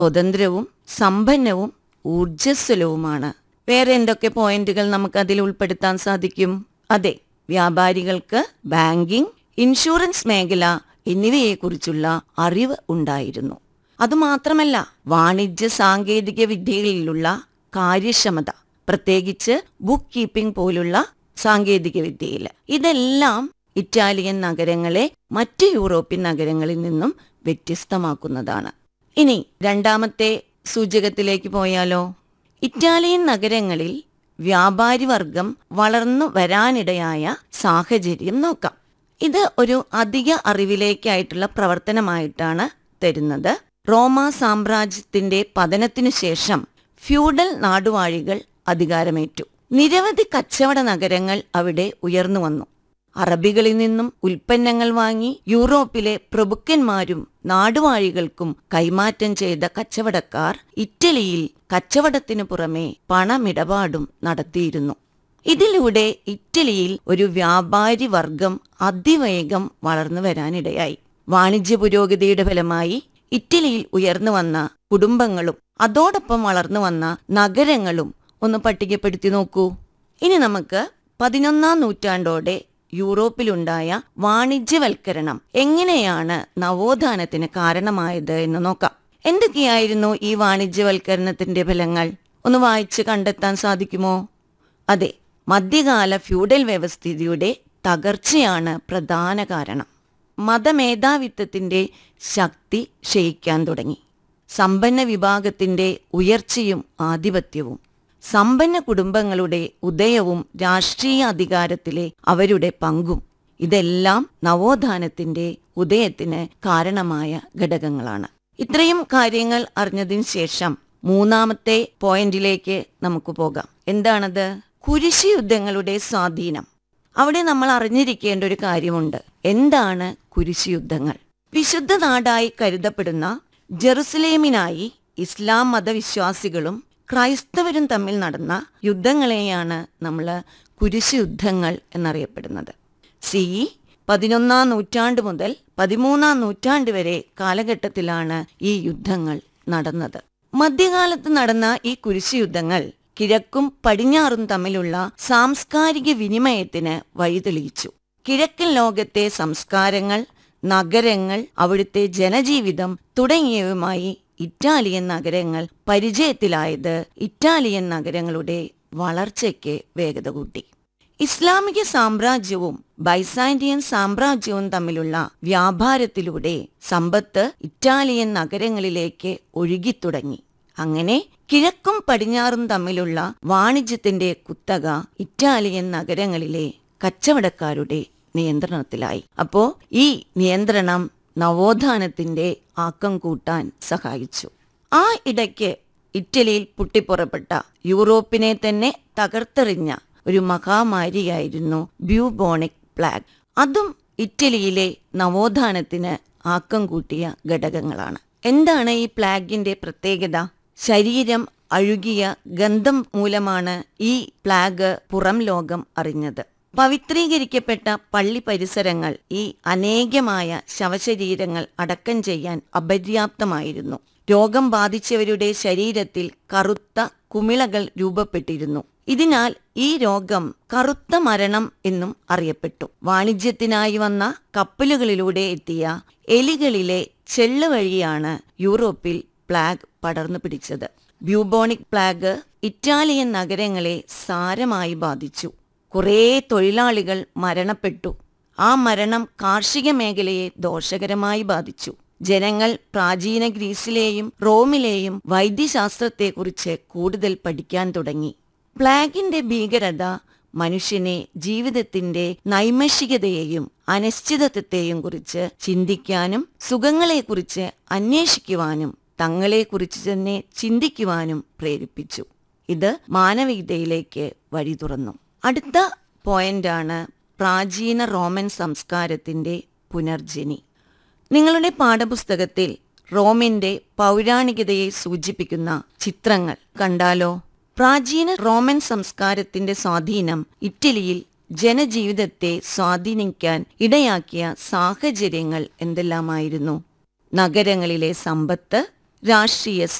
സ്വതന്ത്രവും സമ്പന്നവും ഊർജ്ജസ്വലവുമാണ് വേറെ എന്തൊക്കെ പോയിന്റുകൾ നമുക്ക് അതിൽ ഉൾപ്പെടുത്താൻ സാധിക്കും അതെ വ്യാപാരികൾക്ക് ബാങ്കിംഗ് ഇൻഷുറൻസ് മേഖല എന്നിവയെക്കുറിച്ചുള്ള അറിവ് ഉണ്ടായിരുന്നു അതുമാത്രമല്ല വാണിജ്യ സാങ്കേതിക വിദ്യകളിലുള്ള കാര്യക്ഷമത പ്രത്യേകിച്ച് ബുക്ക് കീപ്പിംഗ് പോലുള്ള സാങ്കേതിക വിദ്യയിൽ ഇതെല്ലാം ഇറ്റാലിയൻ നഗരങ്ങളെ മറ്റ് യൂറോപ്യൻ നഗരങ്ങളിൽ നിന്നും വ്യത്യസ്തമാക്കുന്നതാണ് ഇനി രണ്ടാമത്തെ സൂചകത്തിലേക്ക് പോയാലോ ഇറ്റാലിയൻ നഗരങ്ങളിൽ വ്യാപാരി വർഗം വളർന്നു വരാനിടയായ സാഹചര്യം നോക്കാം ഇത് ഒരു അധിക അറിവിലേക്കായിട്ടുള്ള പ്രവർത്തനമായിട്ടാണ് തരുന്നത് റോമ സാമ്രാജ്യത്തിന്റെ പതനത്തിനു ശേഷം ഫ്യൂഡൽ നാടുവാഴികൾ അധികാരമേറ്റു നിരവധി കച്ചവട നഗരങ്ങൾ അവിടെ ഉയർന്നു വന്നു അറബികളിൽ നിന്നും ഉൽപ്പന്നങ്ങൾ വാങ്ങി യൂറോപ്പിലെ പ്രഭുക്കന്മാരും നാടുവാഴികൾക്കും കൈമാറ്റം ചെയ്ത കച്ചവടക്കാർ ഇറ്റലിയിൽ കച്ചവടത്തിനു പുറമെ പണമിടപാടും നടത്തിയിരുന്നു ഇതിലൂടെ ഇറ്റലിയിൽ ഒരു വ്യാപാരി വർഗം അതിവേഗം വളർന്നു വരാനിടയായി വാണിജ്യ പുരോഗതിയുടെ ഫലമായി ഇറ്റലിയിൽ ഉയർന്നു വന്ന കുടുംബങ്ങളും അതോടൊപ്പം വളർന്നു വന്ന നഗരങ്ങളും ഒന്ന് പട്ടികപ്പെടുത്തി നോക്കൂ ഇനി നമുക്ക് പതിനൊന്നാം നൂറ്റാണ്ടോടെ യൂറോപ്പിലുണ്ടായ വാണിജ്യവൽക്കരണം എങ്ങനെയാണ് നവോത്ഥാനത്തിന് കാരണമായത് എന്ന് നോക്കാം എന്തൊക്കെയായിരുന്നു ഈ വാണിജ്യവൽക്കരണത്തിന്റെ ഫലങ്ങൾ ഒന്ന് വായിച്ച് കണ്ടെത്താൻ സാധിക്കുമോ അതെ മധ്യകാല ഫ്യൂഡൽ വ്യവസ്ഥിതിയുടെ തകർച്ചയാണ് പ്രധാന കാരണം മതമേധാവിത്വത്തിന്റെ ശക്തി ക്ഷയിക്കാൻ തുടങ്ങി സമ്പന്ന വിഭാഗത്തിന്റെ ഉയർച്ചയും ആധിപത്യവും സമ്പന്ന കുടുംബങ്ങളുടെ ഉദയവും രാഷ്ട്രീയ അധികാരത്തിലെ അവരുടെ പങ്കും ഇതെല്ലാം നവോത്ഥാനത്തിന്റെ ഉദയത്തിന് കാരണമായ ഘടകങ്ങളാണ് ഇത്രയും കാര്യങ്ങൾ അറിഞ്ഞതിന് ശേഷം മൂന്നാമത്തെ പോയിന്റിലേക്ക് നമുക്ക് പോകാം എന്താണത് കുരിശ് യുദ്ധങ്ങളുടെ സ്വാധീനം അവിടെ നമ്മൾ അറിഞ്ഞിരിക്കേണ്ട ഒരു കാര്യമുണ്ട് എന്താണ് കുരിശ് യുദ്ധങ്ങൾ വിശുദ്ധ നാടായി കരുതപ്പെടുന്ന ജെറുസലേമിനായി ഇസ്ലാം മതവിശ്വാസികളും ക്രൈസ്തവരും തമ്മിൽ നടന്ന യുദ്ധങ്ങളെയാണ് നമ്മൾ കുരിശ് യുദ്ധങ്ങൾ എന്നറിയപ്പെടുന്നത് സി പതിനൊന്നാം നൂറ്റാണ്ട് മുതൽ പതിമൂന്നാം നൂറ്റാണ്ട് വരെ കാലഘട്ടത്തിലാണ് ഈ യുദ്ധങ്ങൾ നടന്നത് മധ്യകാലത്ത് നടന്ന ഈ കുരിശ് യുദ്ധങ്ങൾ കിഴക്കും പടിഞ്ഞാറും തമ്മിലുള്ള സാംസ്കാരിക വിനിമയത്തിന് വഴിതെളിയിച്ചു കിഴക്കൻ ലോകത്തെ സംസ്കാരങ്ങൾ നഗരങ്ങൾ അവിടുത്തെ ജനജീവിതം തുടങ്ങിയവയുമായി ഇറ്റാലിയൻ നഗരങ്ങൾ പരിചയത്തിലായത് ഇറ്റാലിയൻ നഗരങ്ങളുടെ വളർച്ചയ്ക്ക് വേഗത കൂട്ടി ഇസ്ലാമിക സാമ്രാജ്യവും ബൈസാൻഡിയൻ സാമ്രാജ്യവും തമ്മിലുള്ള വ്യാപാരത്തിലൂടെ സമ്പത്ത് ഇറ്റാലിയൻ നഗരങ്ങളിലേക്ക് ഒഴുകിത്തുടങ്ങി അങ്ങനെ കിഴക്കും പടിഞ്ഞാറും തമ്മിലുള്ള വാണിജ്യത്തിന്റെ കുത്തക ഇറ്റാലിയൻ നഗരങ്ങളിലെ കച്ചവടക്കാരുടെ നിയന്ത്രണത്തിലായി അപ്പോ ഈ നിയന്ത്രണം നവോത്ഥാനത്തിന്റെ ആക്കം കൂട്ടാൻ സഹായിച്ചു ആ ഇടയ്ക്ക് ഇറ്റലിയിൽ പൊട്ടിപ്പുറപ്പെട്ട യൂറോപ്പിനെ തന്നെ തകർത്തെറിഞ്ഞ ഒരു മഹാമാരിയായിരുന്നു ബ്യൂബോണിക് പ്ലാഗ് അതും ഇറ്റലിയിലെ നവോത്ഥാനത്തിന് ആക്കം കൂട്ടിയ ഘടകങ്ങളാണ് എന്താണ് ഈ പ്ലാഗിന്റെ പ്രത്യേകത ശരീരം അഴുകിയ ഗന്ധം മൂലമാണ് ഈ പ്ലാഗ് പുറം ലോകം അറിഞ്ഞത് പവിത്രീകരിക്കപ്പെട്ട പള്ളി പരിസരങ്ങൾ ഈ അനേകമായ ശവശരീരങ്ങൾ അടക്കം ചെയ്യാൻ അപര്യാപ്തമായിരുന്നു രോഗം ബാധിച്ചവരുടെ ശരീരത്തിൽ കറുത്ത കുമിളകൾ രൂപപ്പെട്ടിരുന്നു ഇതിനാൽ ഈ രോഗം കറുത്ത മരണം എന്നും അറിയപ്പെട്ടു വാണിജ്യത്തിനായി വന്ന കപ്പലുകളിലൂടെ എത്തിയ എലികളിലെ ചെള്ള് വഴിയാണ് യൂറോപ്പിൽ പ്ലാഗ് പടർന്നു പിടിച്ചത് ബ്യൂബോണിക് പ്ലാഗ് ഇറ്റാലിയൻ നഗരങ്ങളെ സാരമായി ബാധിച്ചു കുറേ തൊഴിലാളികൾ മരണപ്പെട്ടു ആ മരണം കാർഷിക മേഖലയെ ദോഷകരമായി ബാധിച്ചു ജനങ്ങൾ പ്രാചീന ഗ്രീസിലെയും റോമിലെയും വൈദ്യശാസ്ത്രത്തെക്കുറിച്ച് കൂടുതൽ പഠിക്കാൻ തുടങ്ങി പ്ലാഗിന്റെ ഭീകരത മനുഷ്യനെ ജീവിതത്തിന്റെ നൈമഷികതയെയും അനിശ്ചിതത്വത്തെയും കുറിച്ച് ചിന്തിക്കാനും സുഖങ്ങളെക്കുറിച്ച് അന്വേഷിക്കുവാനും തങ്ങളെക്കുറിച്ച് തന്നെ ചിന്തിക്കുവാനും പ്രേരിപ്പിച്ചു ഇത് മാനവികതയിലേക്ക് വഴി തുറന്നു അടുത്ത പോയിന്റാണ് പ്രാചീന റോമൻ സംസ്കാരത്തിന്റെ പുനർജനി നിങ്ങളുടെ പാഠപുസ്തകത്തിൽ റോമിന്റെ പൗരാണികതയെ സൂചിപ്പിക്കുന്ന ചിത്രങ്ങൾ കണ്ടാലോ പ്രാചീന റോമൻ സംസ്കാരത്തിന്റെ സ്വാധീനം ഇറ്റലിയിൽ ജനജീവിതത്തെ സ്വാധീനിക്കാൻ ഇടയാക്കിയ സാഹചര്യങ്ങൾ എന്തെല്ലാമായിരുന്നു നഗരങ്ങളിലെ സമ്പത്ത് രാഷ്ട്രീയ